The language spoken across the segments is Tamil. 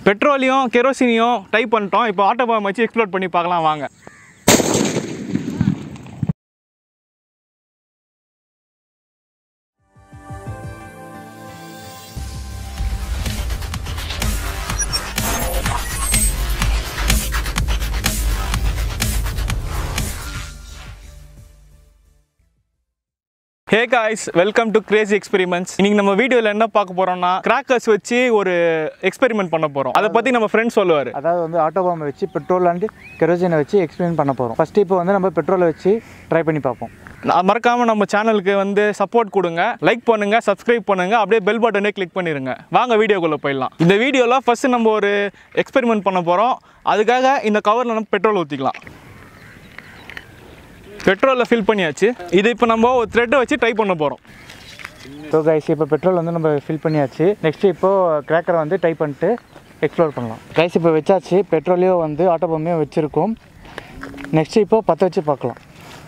பெட்ரோலையும் கெரோசினையும் டைப் பண்ணிட்டோம் இப்போ ஆட்டோ பாம் வச்சு எக்ஸ்ப்ளோர் பண்ணி பார்க்கலாம் வாங்க hey guys welcome to crazy experiments இன்னைக்கு நம்ம வீடியோவில் என்ன பார்க்க போறோம்னா கிராக்கர்ஸ் வச்சு ஒரு எக்ஸ்பெரிமெண்ட் பண்ண போறோம் அதை பத்தி நம்ம ஃப்ரெண்ட் சொல்லுவார் அதாவது வந்து ஆட்டோ பாம்பை வச்சு பெட்ரோல் அண்ட் கெரோசினை வச்சு எக்ஸ்பிளைன் பண்ண போகிறோம் ஃபஸ்ட்டு இப்போ வந்து நம்ம பெட்ரோலை வச்சு ட்ரை பண்ணி பார்ப்போம் நான் மறக்காம நம்ம சேனலுக்கு வந்து சப்போர்ட் கொடுங்க லைக் பண்ணுங்க சப்ஸ்கிரைப் பண்ணுங்க அப்படியே பெல் பட்டனே கிளிக் பண்ணிருங்க வாங்க வீடியோக்குள்ள போயிடலாம் இந்த வீடியோவில் ஃபர்ஸ்ட் நம்ம ஒரு எக்ஸ்பெரிமெண்ட் பண்ண போறோம் அதுக்காக இந்த கவரில் நம்ம பெட்ரோல் ஊற்றிக்கலாம் பெட்ரோலில் ஃபில் பண்ணியாச்சு இது இப்போ நம்ம ஒரு த்ரெட்டை வச்சு ட்ரை பண்ண போகிறோம் ஸோ கைஸ் இப்போ பெட்ரோல் வந்து நம்ம ஃபில் பண்ணியாச்சு நெக்ஸ்ட்டு இப்போது கிராக்கரை வந்து டைப் பண்ணிட்டு எக்ஸ்ப்ளோர் பண்ணலாம் கைஸ் இப்போ வச்சாச்சு பெட்ரோலையும் வந்து ஆட்டோ பாம்பையும் வச்சுருக்கோம் நெக்ஸ்ட்டு இப்போ பற்ற வச்சு பார்க்கலாம்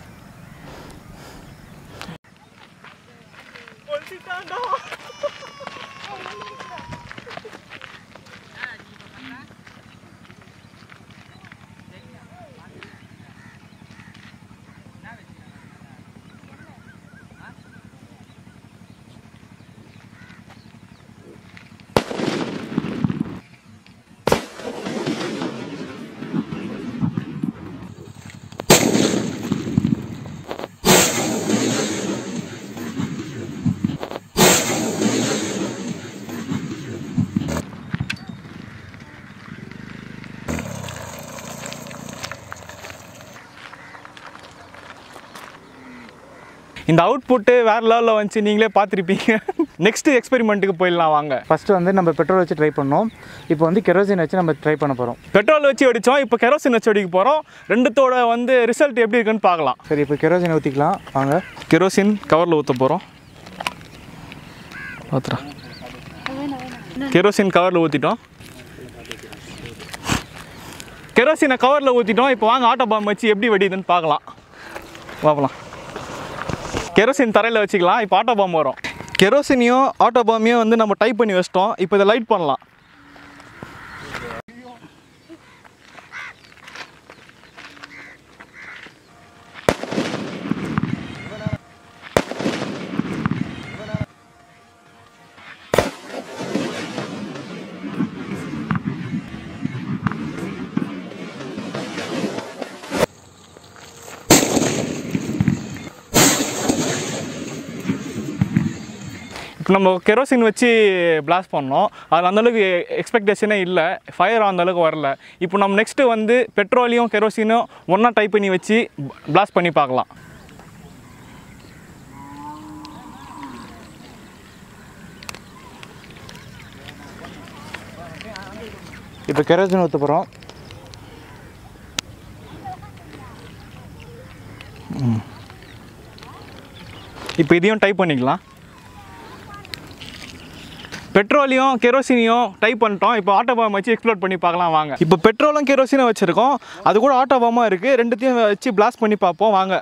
இந்த அவுட்புட்டு வேற லெவலில் வந்துச்சு நீங்களே பார்த்துருப்பீங்க நெக்ஸ்ட் எக்ஸ்பெரிமெண்ட்டுக்கு போயிடலாம் வாங்க ஃபஸ்ட்டு வந்து நம்ம பெட்ரோல் வச்சு ட்ரை பண்ணோம் இப்போ வந்து கெரோசின் வச்சு நம்ம ட்ரை பண்ண போகிறோம் பெட்ரோல் வச்சு வெடிச்சோம் இப்போ கெரோசின் வச்சு வெடிக்க போகிறோம் ரெண்டுத்தோட வந்து ரிசல்ட் எப்படி இருக்குன்னு பார்க்கலாம் சரி இப்போ கெரோசின் ஊற்றிக்கலாம் வாங்க கெரோசின் கவரில் ஊற்ற போகிறோம் ஊற்றுறா கெரோசின் கவரில் ஊற்றிட்டோம் கெரோசினை கவரில் ஊற்றிட்டோம் இப்போ வாங்க ஆட்டோ பாம் வச்சு எப்படி வெடியுதுன்னு பார்க்கலாம் பார்க்கலாம் கெரோசின் தரையில் வச்சுக்கலாம் இப்போ ஆட்டோ பாம் வரும் கெரோசினையும் ஆட்டோ பாமையும் வந்து நம்ம டைப் பண்ணி வச்சிட்டோம் இப்போ இதை லைட் பண்ணலாம் இப்போ நம்ம கெரோசின் வச்சு பிளாஸ்ட் பண்ணோம் அதில் அந்தளவுக்கு எக்ஸ்பெக்டேஷனே இல்லை ஃபயர் அந்தளவுக்கு வரல இப்போ நம்ம நெக்ஸ்ட்டு வந்து பெட்ரோலையும் கெரோசினும் ஒன்றா டைப் பண்ணி வச்சு பிளாஸ்ட் பண்ணி பார்க்கலாம் இப்போ கெரோசின் ஊற்ற போகிறோம் இப்போ இதையும் டைப் பண்ணிக்கலாம் பெட்ரோலையும் கெரோசினையும் டைப் பண்ணிட்டோம் இப்போ ஆட்டோ பாம் வச்சு எக்ஸ்ப்ளோர் பண்ணி பார்க்கலாம் வாங்க இப்போ பெட்ரோலும் கெரோசினும் வச்சுருக்கோம் அது கூட ஆட்டோ பாமாக இருக்குது ரெண்டுத்தையும் வச்சு பிளாஸ்ட் பண்ணி பார்ப்போம் வாங்க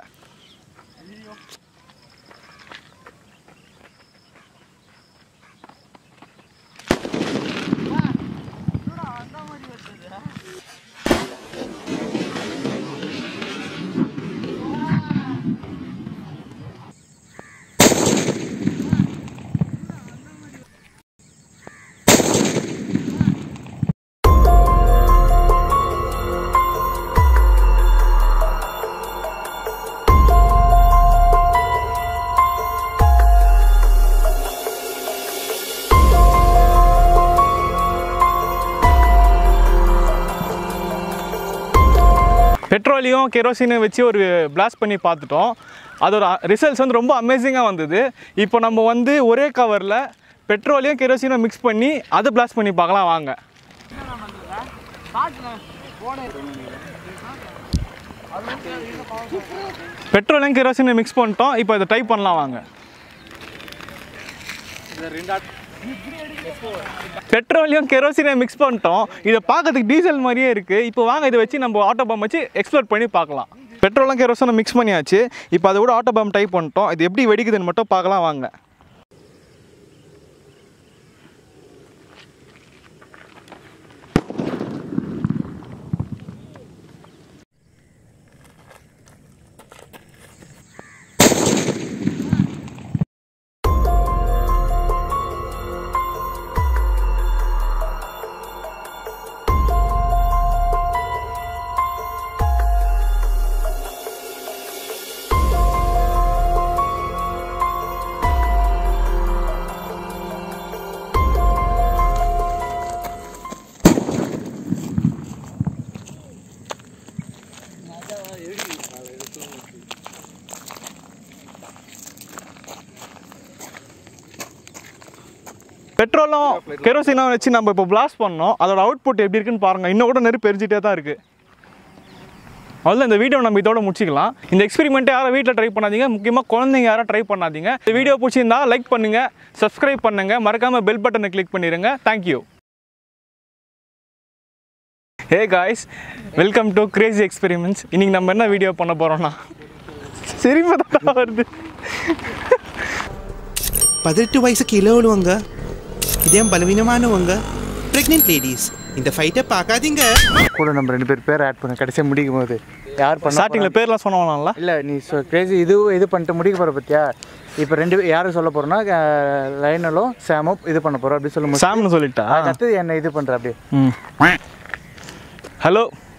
பெட்ரோலையும் கெரோசினும் வச்சு ஒரு பிளாஸ்ட் பண்ணி பார்த்துட்டோம் அதோட ரிசல்ட்ஸ் வந்து ரொம்ப அமேசிங்காக வந்தது இப்போ நம்ம வந்து ஒரே கவரில் பெட்ரோலையும் கெரோசினும் மிக்ஸ் பண்ணி அதை பிளாஸ்ட் பண்ணி பார்க்கலாம் வாங்க பெட்ரோலையும் கெரோசினும் மிக்ஸ் பண்ணிட்டோம் இப்போ இதை டைப் பண்ணலாம் வாங்க பெட்ரோலையும் கெரோசினை மிக்ஸ் பண்ணிட்டோம் இதை பார்க்கறதுக்கு டீசல் மாதிரியே இருக்குது இப்போ வாங்க இதை வச்சு நம்ம ஆட்டோ பாம் வச்சு எக்ஸ்ப்ளோர் பண்ணி பார்க்கலாம் பெட்ரோலும் கெரோசினும் மிக்ஸ் பண்ணியாச்சு இப்போ அதை கூட ஆட்டோ பாம் டைப் பண்ணிட்டோம் இது எப்படி வெடிக்குதுன்னு மட்டும் பார்க்கலாம் வாங்க பெட்ரோலும் கெரோசினும் வச்சு நம்ம இப்போ பிளாஸ்ட் பண்ணோம் அதோட அவுட்புட் எப்படி இருக்குன்னு பாருங்கள் இன்னும் கூட நெருப்பு எரிஞ்சிட்டே தான் இருக்குது அவ்வளோ இந்த வீடியோ நம்ம இதோட முடிச்சிக்கலாம் இந்த எக்ஸ்பெரிமெண்ட்டை யாரும் வீட்டில் ட்ரை பண்ணாதீங்க முக்கியமாக குழந்தைங்க யாரும் ட்ரை பண்ணாதீங்க இந்த வீடியோ பிடிச்சிருந்தா லைக் பண்ணுங்கள் சப்ஸ்கிரைப் பண்ணுங்கள் மறக்காமல் பெல் பட்டனை கிளிக் பண்ணிடுங்க thank you hey guys welcome to crazy experiments இன்னைக்கு நம்ம என்ன வீடியோ பண்ண போகிறோம்னா சிரிப்பு தான் வருது பதினெட்டு வயசு கிலோ உள்ளவங்க இதயம் பலவீனமானவங்க பிரெக்னென்ட் லேடிஸ் இந்த ஃபைட்டை பார்க்காதீங்க கூட நம்ம ரெண்டு பேர் பேர் ஆட் பண்ண கடைசியாக முடிக்கும் போது யார் பண்ண ஸ்டார்டிங்கில் பேர்லாம் சொன்னோம்ல இல்லை நீ சொ கிரேசி இது இது பண்ணிட்டு முடிக்க போகிற பத்தியா இப்போ ரெண்டு பேர் யாரும் சொல்ல போகிறோன்னா லைனலும் சாமும் இது பண்ண போகிறோம் அப்படி சொல்லும் சாம்னு சொல்லிட்டா அடுத்தது என்ன இது பண்ணுற அப்படியே ம் ஹலோ